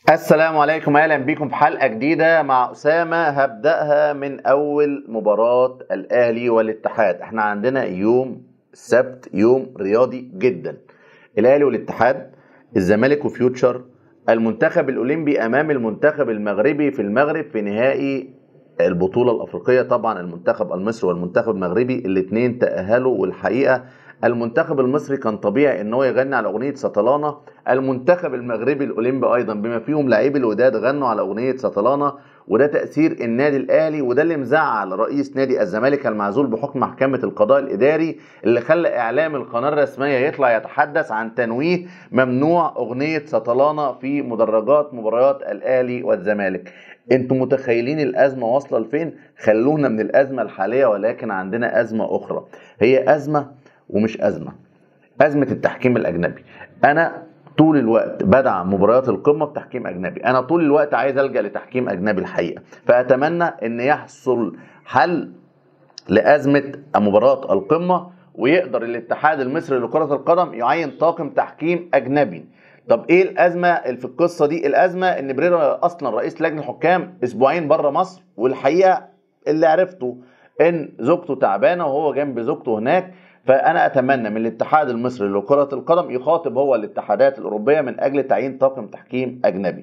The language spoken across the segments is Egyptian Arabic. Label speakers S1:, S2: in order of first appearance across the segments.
S1: السلام عليكم اهلا بيكم في حلقه جديده مع اسامه هبداها من اول مباراه الاهلي والاتحاد احنا عندنا يوم السبت يوم رياضي جدا الاهلي والاتحاد الزمالك وفيوتشر المنتخب الاولمبي امام المنتخب المغربي في المغرب في نهائي البطوله الافريقيه طبعا المنتخب المصري والمنتخب المغربي الاثنين تاهلوا والحقيقه المنتخب المصري كان طبيعي ان هو يغني على اغنيه سطلانه المنتخب المغربي الاولمبي ايضا بما فيهم لاعبي الوداد غنوا على اغنيه سطلانه وده تاثير النادي الاهلي وده اللي مزعل رئيس نادي الزمالك المعزول بحكم محكمه القضاء الاداري اللي خلى اعلام القناه الرسميه يطلع يتحدث عن تنويه ممنوع اغنيه سطلانه في مدرجات مباريات الاهلي والزمالك انتم متخيلين الازمه واصله لفين خلونا من الازمه الحاليه ولكن عندنا ازمه اخرى هي ازمه ومش ازمه ازمه التحكيم الاجنبي انا طول الوقت بدعم مباريات القمه بتحكيم اجنبي انا طول الوقت عايز الجا لتحكيم اجنبي الحقيقه فاتمنى ان يحصل حل لازمه مباراه القمه ويقدر الاتحاد المصري لكره القدم يعين طاقم تحكيم اجنبي طب ايه الازمه اللي في القصه دي الازمه ان بريرا اصلا رئيس لجنه الحكام اسبوعين بره مصر والحقيقه اللي عرفته ان زوجته تعبانه وهو جنب زوجته هناك فانا اتمنى من الاتحاد المصري لكره القدم يخاطب هو الاتحادات الاوروبيه من اجل تعيين طاقم تحكيم اجنبي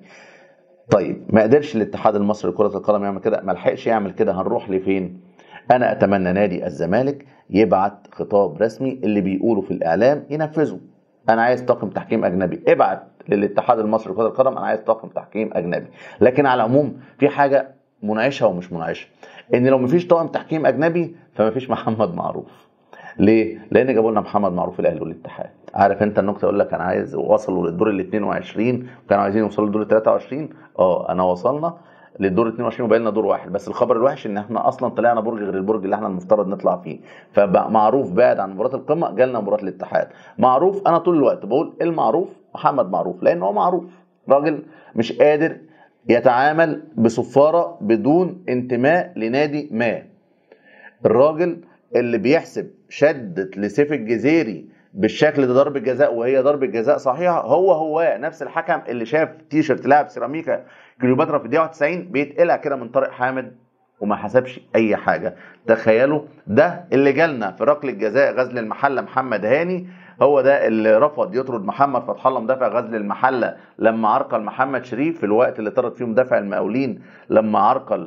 S1: طيب ما قدرش الاتحاد المصري لكره القدم يعمل كده ما لحقش يعمل كده هنروح لفين انا اتمنى نادي الزمالك يبعت خطاب رسمي اللي بيقوله في الاعلام ينفذه انا عايز طاقم تحكيم اجنبي ابعت للاتحاد المصري لكره القدم انا عايز طاقم تحكيم اجنبي لكن على العموم في حاجه منعشه ومش منعشه ان لو مفيش طاقم تحكيم اجنبي فمفيش محمد معروف ليه؟ لان جابوا لنا محمد معروف الاهلي والاتحاد عارف انت النكته يقول لك انا عايز وصلوا للدور ال 22 وكانوا عايزين يوصلوا للدور ال 23 اه انا وصلنا للدور 22 وبقى لنا دور واحد بس الخبر الوحش ان احنا اصلا طلعنا برج غير البرج اللي احنا المفترض نطلع فيه فبقى معروف بعد عن مباراه القمه جالنا مباراه الاتحاد معروف انا طول الوقت بقول المعروف محمد معروف لان هو معروف راجل مش قادر يتعامل بصفاره بدون انتماء لنادي ما الراجل اللي بيحسب شدة لسيف الجزيري بالشكل ده ضربة جزاء وهي ضربة جزاء صحيحة هو هو نفس الحكم اللي شاف تيشرت لاعب سيراميكا كليوباترا في الدقيقة 91 بيتقلع كده من طارق حامد وما حسبش اي حاجه تخيلوا ده اللي جالنا في ركله جزاء غزل المحله محمد هاني هو ده اللي رفض يطرد محمد فتح الله مدافع غزل المحله لما عرقل محمد شريف في الوقت اللي طرد فيه مدافع المقاولين لما عرقل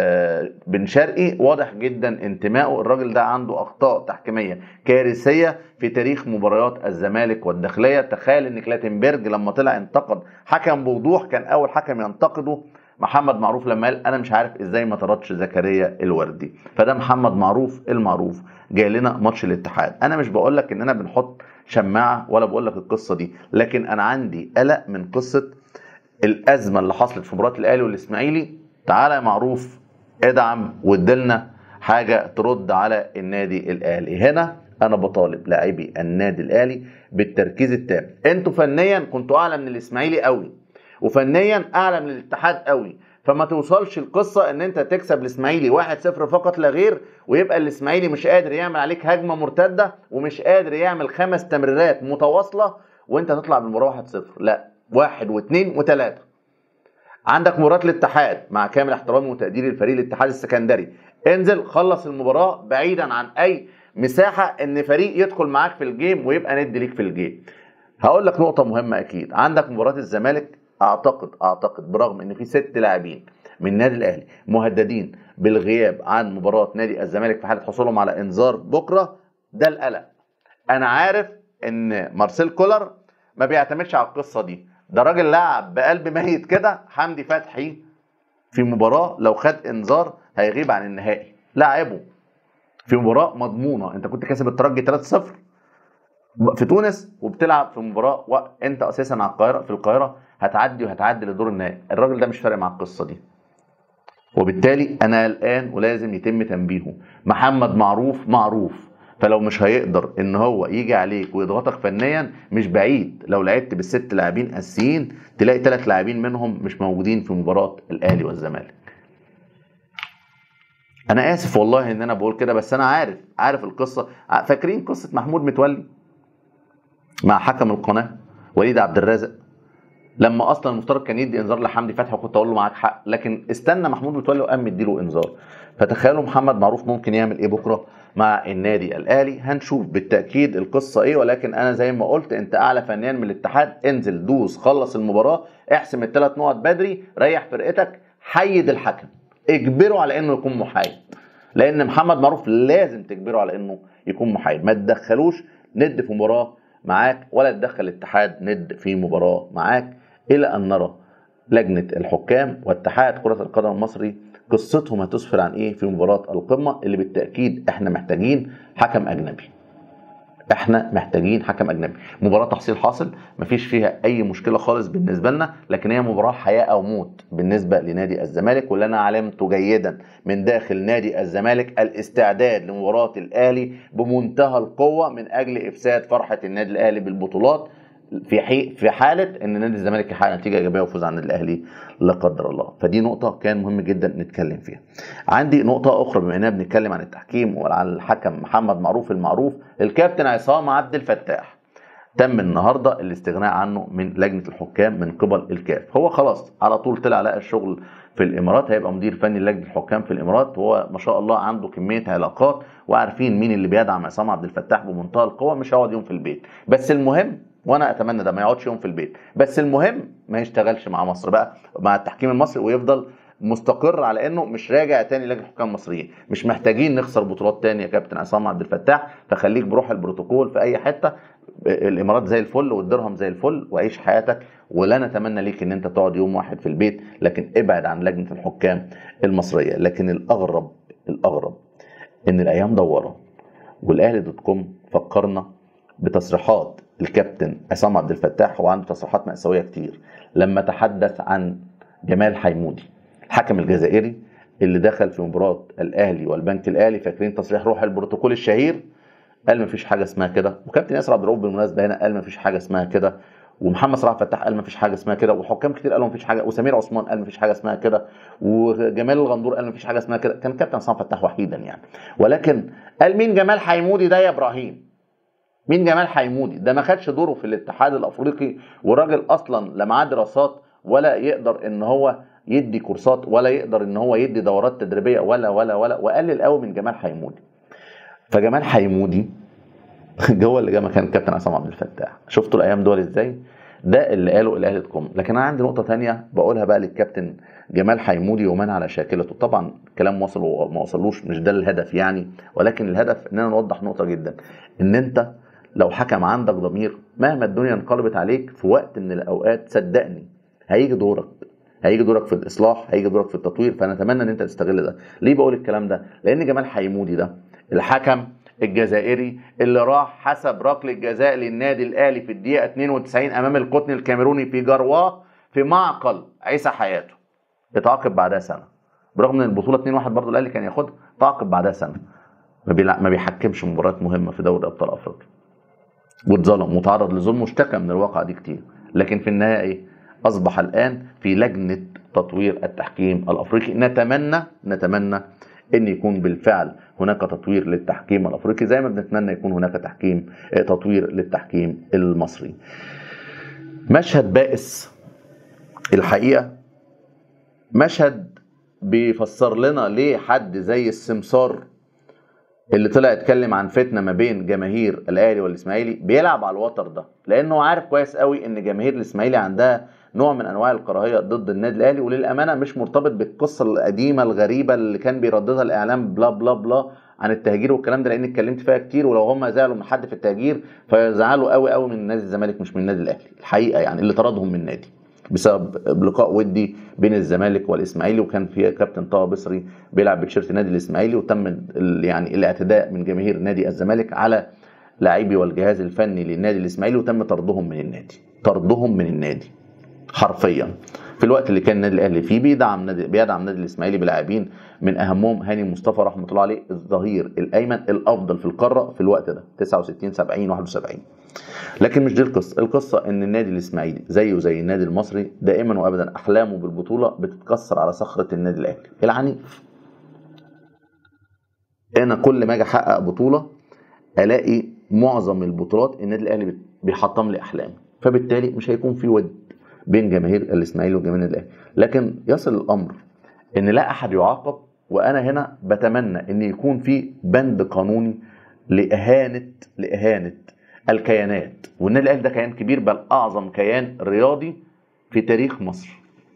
S1: بن شرقي واضح جدا انتمائه الراجل ده عنده اخطاء تحكيميه كارثيه في تاريخ مباريات الزمالك والداخليه تخيل ان كلاتنبرج لما طلع انتقد حكم بوضوح كان اول حكم ينتقده محمد معروف لما قال انا مش عارف ازاي ما طردش زكريا الوردي فده محمد معروف المعروف جاي لنا ماتش الاتحاد انا مش بقول لك اننا بنحط شماعه ولا بقول لك القصه دي لكن انا عندي قلق من قصه الازمه اللي حصلت في مباراه الاهلي والاسماعيلي تعالى يا معروف ادعم وادلنا حاجه ترد على النادي الاهلي هنا انا بطالب لاعبي النادي الاهلي بالتركيز التام انتوا فنيا كنتوا اعلى من الاسماعيلي قوي وفنيا اعلى من الاتحاد قوي فما توصلش القصه ان انت تكسب الاسماعيلي 1-0 فقط لا غير ويبقى الاسماعيلي مش قادر يعمل عليك هجمه مرتده ومش قادر يعمل خمس تمريرات متواصله وانت تطلع بالمباراه 1-0 لا واحد واثنين وثلاثه عندك مباراه الاتحاد مع كامل احترامي وتقديري لفريق الاتحاد السكندري انزل خلص المباراه بعيدا عن اي مساحه ان فريق يدخل معاك في الجيم ويبقى ند ليك في الجيم هقول لك نقطه مهمه اكيد عندك مباراه الزمالك اعتقد اعتقد برغم ان في ست لاعبين من النادي الاهلي مهددين بالغياب عن مباراه نادي الزمالك في حاله حصولهم على انذار بكره ده القلق انا عارف ان مارسيل كولر ما بيعتمدش على القصه دي ده راجل لعب بقلب ميت كده حمدي فتحي في مباراه لو خد انذار هيغيب عن النهائي لعبه في مباراه مضمونه انت كنت كاسب الترجي 3-0 في تونس وبتلعب في مباراه وانت اساسا على القاهره في القاهره هتعدي وهتعدي لدور النهائي الراجل ده مش فارق مع القصه دي وبالتالي انا قلقان ولازم يتم تنبيهه محمد معروف معروف فلو مش هيقدر ان هو يجي عليك ويضغطك فنيا مش بعيد لو لعبت بالست لاعبين اساسيين تلاقي ثلاث لاعبين منهم مش موجودين في مباراه الاهلي والزمالك انا اسف والله ان انا بقول كده بس انا عارف عارف القصه فاكرين قصه محمود متولي مع حكم القناه وليد عبد الرازق لما اصلا المفترض كان يدي انذار لحمدي فتحي وكنت اقول له معاك حق لكن استنى محمود متولي وقام مديله انذار فتخيلوا محمد معروف ممكن يعمل ايه بكره مع النادي الاهلي هنشوف بالتاكيد القصه ايه ولكن انا زي ما قلت انت اعلى فنيان من الاتحاد انزل دوس خلص المباراه احسم الثلاث نقط بدري ريح فرقتك حيد الحكم اجبره على انه يكون محايد لان محمد معروف لازم تجبره على انه يكون محايد ما تدخلوش ند في مباراه معاك ولا تدخل الاتحاد ند في مباراه معاك الى ان نرى لجنه الحكام واتحاد كره القدم المصري قصتهم هتسفر عن ايه في مباراه القمه اللي بالتاكيد احنا محتاجين حكم اجنبي احنا محتاجين حكم اجنبي مباراه تحصيل حاصل مفيش فيها اي مشكله خالص بالنسبه لنا لكن هي مباراه حياه او موت بالنسبه لنادي الزمالك واللي انا علمت جيدا من داخل نادي الزمالك الاستعداد لمباراه الاهلي بمنتهى القوه من اجل افساد فرحه النادي الاهلي بالبطولات في حي... في حاله ان نادي الزمالك يحقق نتيجه ايجابيه ويفوز على النادي الاهلي لا قدر الله فدي نقطه كان مهم جدا نتكلم فيها عندي نقطه اخرى بما اننا بنتكلم عن التحكيم وعن الحكم محمد معروف المعروف الكابتن عصام عبد الفتاح تم النهارده الاستغناء عنه من لجنه الحكام من قبل الكاف هو خلاص على طول طلع لقى الشغل في الامارات هيبقى مدير فني لجنه الحكام في الامارات وهو ما شاء الله عنده كميه علاقات وعارفين مين اللي بيدعم عصام عبد الفتاح بمنتهى القوه مش هيقعد يوم في البيت بس المهم وانا اتمنى ده ما يقعدش يوم في البيت بس المهم ما يشتغلش مع مصر بقى مع التحكيم المصري ويفضل مستقر على انه مش راجع تاني لجنه الحكام المصريين مش محتاجين نخسر بطولات تاني يا كابتن عصام عبد الفتاح فخليك بروح البروتوكول في اي حته الامارات زي الفل والدرهم زي الفل وعيش حياتك ولا نتمنى ليك ان انت تقعد يوم واحد في البيت لكن ابعد عن لجنه الحكام المصريه لكن الاغرب الاغرب ان الايام دوره والاهلي دوت كوم فكرنا بتصريحات الكابتن عصام عبد الفتاح هو عنده تصريحات مأساوية كتير لما تحدث عن جمال حيمودي الحكم الجزائري اللي دخل في مباراة الأهلي والبنك الأهلي فاكرين تصريح روح البروتوكول الشهير قال مفيش حاجة اسمها كده وكابتن ياسر عبد الرؤوف بالمناسبة هنا قال مفيش حاجة اسمها كده ومحمد صلاح فتاح قال مفيش حاجه اسمها كده وحكام كتير قالوا مفيش حاجه وسمير عثمان قال مفيش حاجه اسمها كده وجمال الغندور قال مفيش حاجه اسمها كده كان كابتن عصام فتاح وحيدا يعني ولكن قال مين جمال حيمودي ده يا ابراهيم مين جمال حيمودي ده ما خدش دوره في الاتحاد الافريقي وراجل اصلا لا معاه دراسات ولا يقدر ان هو يدي كورسات ولا يقدر ان هو يدي دورات تدريبيه ولا ولا ولا وقلل قوي من جمال حيمودي فجمال حيمودي جوه اللي جه مكان الكابتن عصام عبد الفتاح شفتوا الايام دول ازاي ده اللي قاله الاهلي كوم لكن انا عندي نقطه تانية بقولها بقى للكابتن جمال حيمودي ومن على شاكلته طبعا كلام وصل وما وصلوش مش ده الهدف يعني ولكن الهدف اننا نوضح نقطه جدا ان انت لو حكم عندك ضمير مهما الدنيا انقلبت عليك في وقت من الاوقات صدقني هيجي دورك هيجي دورك في الاصلاح هيجي دورك في التطوير فانا اتمنى ان انت تستغل ده ليه بقول الكلام ده لان جمال حيمودي ده الحكم الجزائري اللي راح حسب ركله جزاء للنادي الاهلي في الدقيقه 92 امام القطن الكاميروني في جرواه في معقل عيسى حياته اتعاقب بعدها سنه برغم ان البطوله 2-1 برضه الاهلي كان ياخدها تعاقب بعدها سنه ما, ما بيحكمش مباريات مهمه في دوري ابطال افريقيا واتظلم وتعرض لظلم واشتكى من الواقعة دي كتير لكن في النهاية ايه اصبح الان في لجنة تطوير التحكيم الافريقي نتمنى نتمنى ان يكون بالفعل هناك تطوير للتحكيم الافريقي زي ما بنتمنى يكون هناك تحكيم تطوير للتحكيم المصري مشهد بائس الحقيقة مشهد بيفسر لنا ليه حد زي السمسار اللي طلع يتكلم عن فتنه ما بين جماهير الاهلي والاسماعيلي بيلعب على الوتر ده لانه عارف كويس قوي ان جماهير الاسماعيلي عندها نوع من انواع الكراهيه ضد النادي الاهلي وللامانه مش مرتبط بالقصه القديمه الغريبه اللي كان بيرددها الاعلام بلا بلا بلا عن التهجير والكلام ده لان اتكلمت فيها كتير ولو هم زعلوا من حد في التهجير فيزعلوا قوي قوي من نادي الزمالك مش من النادي الاهلي الحقيقه يعني اللي طردهم من النادي بسبب لقاء ودي بين الزمالك والاسماعيلي وكان في كابتن طه بصري بيلعب بتيشيرت النادي الاسماعيلي وتم يعني الاعتداء من جماهير نادي الزمالك على لاعبي والجهاز الفني للنادي الاسماعيلي وتم طردهم من النادي طردهم من النادي حرفيا في الوقت اللي كان النادي الاهلي فيه بيدعم نادي بيدعم النادي الاسماعيلي بلاعبين من اهمهم هاني مصطفى رحمه الله عليه الظهير الايمن الافضل في القاره في الوقت ده 69 70 71 لكن مش دي القصه القصه ان النادي الاسماعيلي زيه زي النادي المصري دائما وابدا احلامه بالبطوله بتتكسر على صخره النادي الاهلي العنيف انا كل ما اجي احقق بطوله الاقي معظم البطولات النادي الاهلي بيحطم لي احلامي فبالتالي مش هيكون في ود بين جماهير الاسماعيلي وجماهير النادي الاهلي لكن يصل الامر ان لا احد يعاقب وانا هنا بتمنى ان يكون في بند قانوني لاهانه لاهانه الكيانات والنادي الاهلي ده كيان كبير بل اعظم كيان رياضي في تاريخ مصر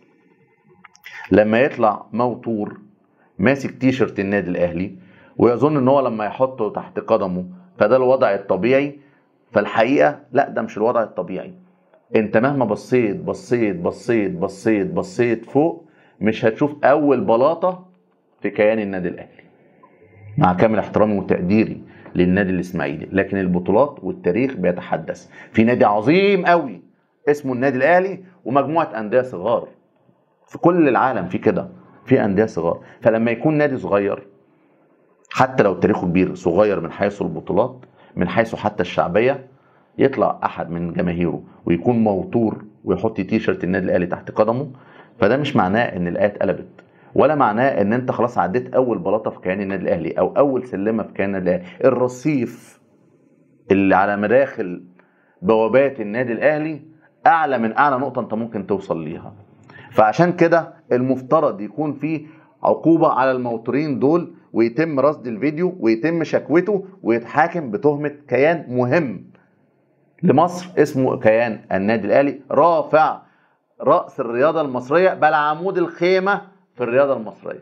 S1: لما يطلع موتور ماسك تيشرت النادي الاهلي ويظن ان هو لما يحطه تحت قدمه فده الوضع الطبيعي فالحقيقه لا ده مش الوضع الطبيعي انت مهما بصيت بصيت بصيت بصيت بصيت فوق مش هتشوف اول بلاطه في كيان النادي الاهلي مع كامل احترامي وتقديري للنادي الاسماعيلي لكن البطولات والتاريخ بيتحدث في نادي عظيم قوي اسمه النادي الاهلي ومجموعه انديه صغار في كل العالم في كده في انديه صغار فلما يكون نادي صغير حتى لو تاريخه كبير صغير من حيث البطولات من حيث حتى الشعبيه يطلع احد من جماهيره ويكون موتور ويحط تيشرت النادي الاهلي تحت قدمه فده مش معناه ان الايه اتقلبت ولا معناه ان انت خلاص عديت اول بلاطه في كيان النادي الاهلي او اول سلمه في كيان النادي الاهلي الرصيف اللي على مداخل بوابات النادي الاهلي اعلى من اعلى نقطه انت ممكن توصل ليها فعشان كده المفترض يكون في عقوبه على الموتورين دول ويتم رصد الفيديو ويتم شكوته ويتحاكم بتهمه كيان مهم لمصر اسمه كيان النادي الاهلي رافع راس الرياضه المصريه بل عمود الخيمه في الرياضه المصريه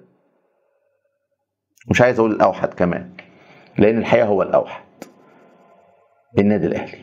S1: مش عايز اقول الاوحد كمان لان الحقيقه هو الاوحد النادي الاهلي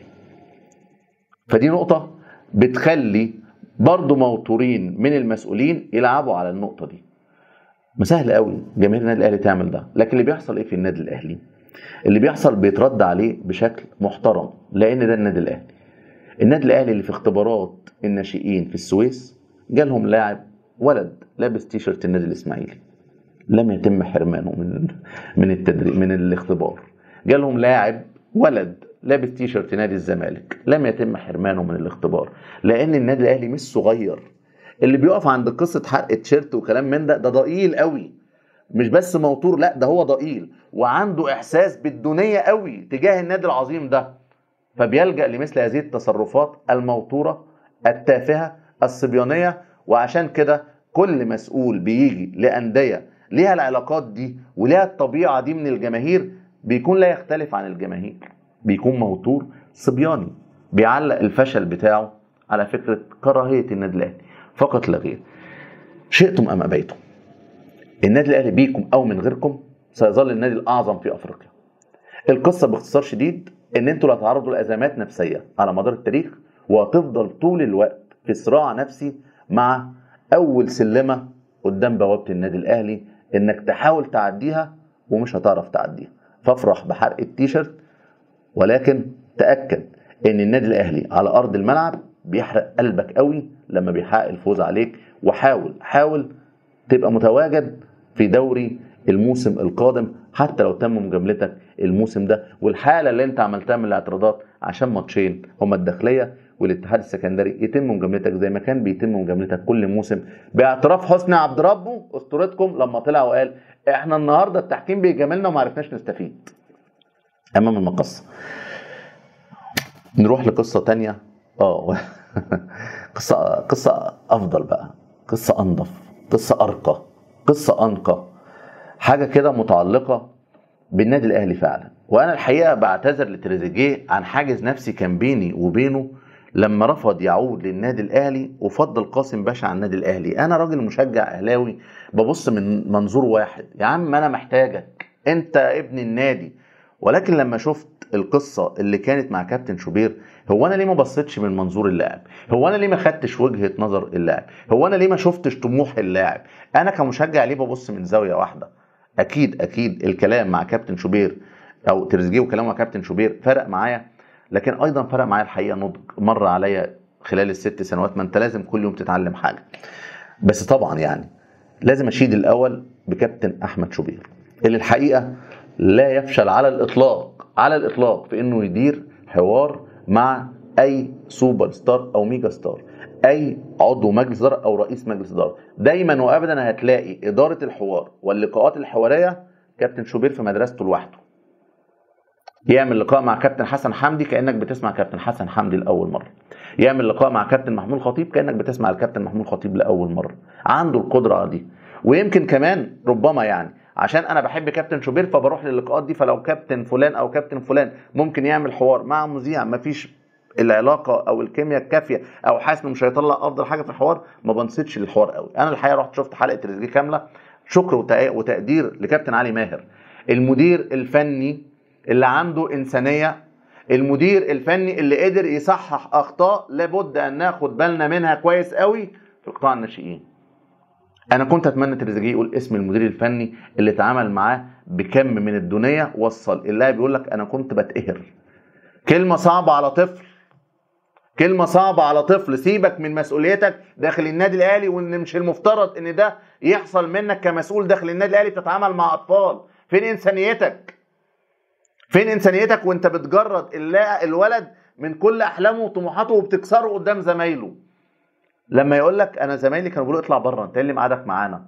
S1: فدي نقطه بتخلي برضه موتورين من المسؤولين يلعبوا على النقطه دي ما سهل قوي جماهير النادي الاهلي تعمل ده لكن اللي بيحصل ايه في النادي الاهلي اللي بيحصل بيترد عليه بشكل محترم لان ده النادي الاهلي النادي الاهلي اللي في اختبارات الناشئين في السويس جالهم لاعب ولد لابس تيشرت النادي الاسماعيلي لم يتم حرمانه من من التدريب من الاختبار جالهم لاعب ولد لابس تيشرت نادي الزمالك لم يتم حرمانه من الاختبار لان النادي الاهلي مش صغير اللي بيقف عند قصه حرق تيشيرت وكلام من ده ده ضئيل قوي مش بس موتور لا ده هو ضئيل وعنده احساس بالدونيه قوي تجاه النادي العظيم ده فبيلجا لمثل هذه التصرفات الموتوره التافهه الصبيانيه وعشان كده كل مسؤول بيجي لانديه ليها العلاقات دي وليها الطبيعه دي من الجماهير بيكون لا يختلف عن الجماهير بيكون موتور صبياني بيعلق الفشل بتاعه على فكره كراهيه النادي الاهلي فقط لا غير شئتم ام ابيتم النادي الاهلي بيكم او من غيركم سيظل النادي الاعظم في افريقيا القصه باختصار شديد ان انتوا اللي هتعرضوا لازمات نفسيه على مدار التاريخ وهتفضل طول الوقت في صراع نفسي مع اول سلمه قدام بوابه النادي الاهلي انك تحاول تعديها ومش هتعرف تعديها فافرح بحرق التيشيرت ولكن تاكد ان النادي الاهلي على ارض الملعب بيحرق قلبك قوي لما بيحقق الفوز عليك وحاول حاول تبقى متواجد في دوري الموسم القادم حتى لو تم مجاملتك الموسم ده والحاله اللي انت عملتها من الاعتراضات عشان ماتشين هما الداخليه والاتحاد السكندري يتم مجاملتك زي ما كان بيتم مجاملتك كل موسم باعتراف حسني عبد ربه اسطورتكم لما طلع وقال احنا النهارده التحكيم بيجاملنا وما عرفناش نستفيد امام المقصه نروح لقصه تانية اه قصه قصه افضل بقى قصه انضف قصه ارقى قصه انقى حاجه كده متعلقه بالنادي الاهلي فعلا وانا الحقيقه بعتذر لتريزيجيه عن حاجز نفسي كان بيني وبينه لما رفض يعود للنادي الاهلي وفضل قاسم باشا على النادي الاهلي انا راجل مشجع اهلاوي ببص من منظور واحد يا عم انا محتاجك انت ابن النادي ولكن لما شفت القصه اللي كانت مع كابتن شوبير هو انا ليه ما بصيتش من منظور اللاعب هو انا ليه ما خدتش وجهه نظر اللاعب هو انا ليه ما شفتش طموح اللاعب انا كمشجع ليه ببص من زاويه واحده اكيد اكيد الكلام مع كابتن شوبير او تريزيجيه وكلامه مع كابتن شوبير فرق معايا لكن ايضا فرق معايا الحقيقه نضج مر عليا خلال الست سنوات ما انت لازم كل يوم تتعلم حاجه بس طبعا يعني لازم اشيد الاول بكابتن احمد شوبير اللي الحقيقه لا يفشل على الاطلاق على الاطلاق في انه يدير حوار مع اي سوبر ستار او ميجا ستار اي عضو مجلس اداره او رئيس مجلس اداره دايما وابدا هتلاقي اداره الحوار واللقاءات الحواريه كابتن شوبير في مدرسته لوحده يعمل لقاء مع كابتن حسن حمدي كانك بتسمع كابتن حسن حمدي لاول مره يعمل لقاء مع كابتن محمود خطيب كانك بتسمع الكابتن محمود خطيب لاول مره عنده القدره دي ويمكن كمان ربما يعني عشان انا بحب كابتن شوبير فبروح للقاءات دي فلو كابتن فلان او كابتن فلان ممكن يعمل حوار مع مذيع مفيش العلاقه او الكيمياء الكافيه او حاسس انه مش هيطلع افضل حاجه في الحوار ما بنصتش للحوار قوي انا الحقيقه رحت شفت حلقه تريزيجيه كامله شكر وتقدير لكابتن علي ماهر المدير الفني اللي عنده انسانيه المدير الفني اللي قدر يصحح اخطاء لابد ان ناخد بالنا منها كويس قوي في قطاع الناشئين انا كنت اتمنى تريزيجيه يقول اسم المدير الفني اللي اتعامل معاه بكم من الدنيا وصل اللاعب بيقول لك انا كنت بتقهر كلمه صعبه على طفل كلمة صعبة على طفل سيبك من مسؤوليتك داخل النادي الاهلي وان مش المفترض ان ده يحصل منك كمسؤول داخل النادي الاهلي تتعامل مع اطفال فين انسانيتك فين انسانيتك وانت بتجرد الولد من كل احلامه وطموحاته وبتكسره قدام زمايله لما يقول لك انا زمايلي كانوا بيقولوا اطلع بره انت إيه اللي معادك معانا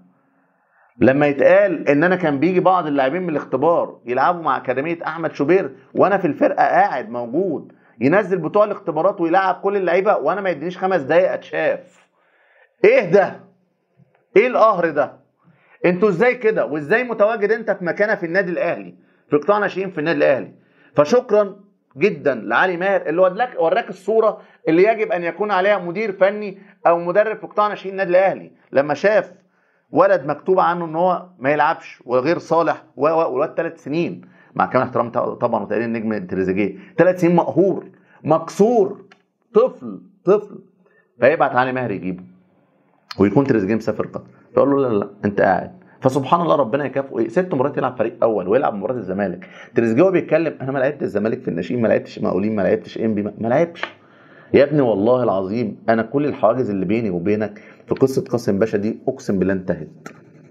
S1: لما يتقال ان انا كان بيجي بعض اللاعبين من الاختبار يلعبوا مع اكاديميه احمد شوبير وانا في الفرقه قاعد موجود ينزل بتوع الاختبارات ويلعب كل اللعيبه وانا ما يدينيش خمس دقايق اتشاف ايه ده ايه القهر ده انتوا ازاي كده وازاي متواجد انت في مكانه في النادي الاهلي في قطاع ناشئين في النادي الاهلي فشكرا جدا لعلي ماهر اللي وراك وراك الصوره اللي يجب ان يكون عليها مدير فني او مدرب في قطاع ناشئين النادي الاهلي لما شاف ولد مكتوب عنه ان هو ما يلعبش وغير صالح وولد ثلاث سنين مع كامل احترام طبعا وتقريبا النجم تريزيجيه ثلاث سنين مقهور مكسور طفل طفل فيبعت علي ماهر يجيبه ويكون تريزيجيه مسافر قطر فيقول له لا لا انت قاعد فسبحان الله ربنا يكافئه ايه ست مرات يلعب فريق اول ويلعب مباراه الزمالك تريزيجيه وهو بيتكلم انا ما لعبتش الزمالك في الناشئين ما لعبتش مقاولين ما لعبتش انبي ما لعبتش يا ابني والله العظيم انا كل الحواجز اللي بيني وبينك في قصه قاسم باشا دي اقسم بالله انتهت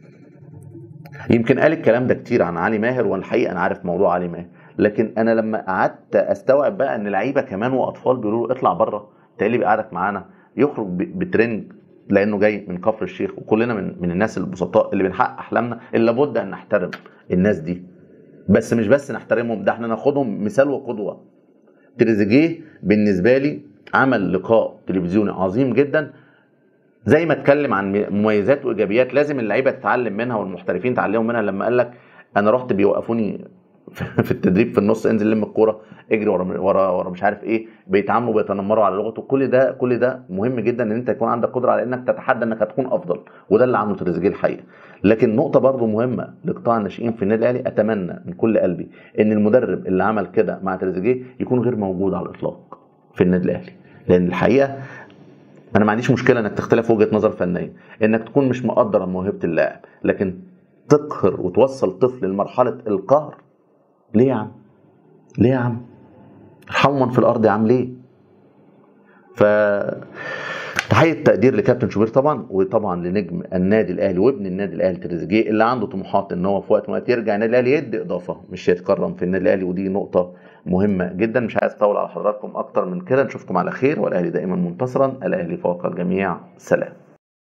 S1: يمكن قال الكلام ده كتير عن علي ماهر والحقيقه انا عارف موضوع علي ماهر لكن انا لما قعدت استوعب بقى ان لعيبه كمان واطفال بيقولوا له اطلع بره تقلي بقعدك معانا يخرج بترند لانه جاي من كفر الشيخ وكلنا من من الناس البسطاء اللي بنحقق احلامنا اللي لابد ان نحترم الناس دي بس مش بس نحترمهم ده احنا ناخدهم مثال وقدوه تريزيجيه بالنسبه لي عمل لقاء تلفزيوني عظيم جدا زي ما اتكلم عن مميزات وايجابيات لازم اللعيبه تتعلم منها والمحترفين يتعلموا منها لما قال لك انا رحت بيوقفوني في التدريب في النص انزل لم الكوره اجري ورا ورا ورا مش عارف ايه بيتعاملوا بيتنمروا على لغته كل ده كل ده مهم جدا ان انت يكون عندك قدره على انك تتحدى انك هتكون افضل وده اللي عمله تريزيجيه الحقيقه لكن نقطه برضو مهمه لقطاع الناشئين في النادي الاهلي اتمنى من كل قلبي ان المدرب اللي عمل كده مع تريزيجيه يكون غير موجود على الاطلاق في النادي الاهلي لان الحقيقه انا ما عنديش مشكله انك تختلف وجهه نظر فنيه انك تكون مش مقدر موهبه اللاعب لكن تقهر وتوصل طفل لمرحله القهر ليه يا عم ليه يا عم ارحموا من في الارض يا عم ليه ف تحية تقدير لكابتن شوبير طبعا وطبعا لنجم النادي الاهلي وابن النادي الاهلي تريزيجيه اللي عنده طموحات ان هو في وقت من الوقت يرجع النادي الاهلي يدي اضافه مش يتكرم في النادي الاهلي ودي نقطه مهمه جدا مش عايز اطول على حضراتكم اكتر من كده نشوفكم على خير والاهلي دائما منتصرا الاهلي فوق الجميع سلام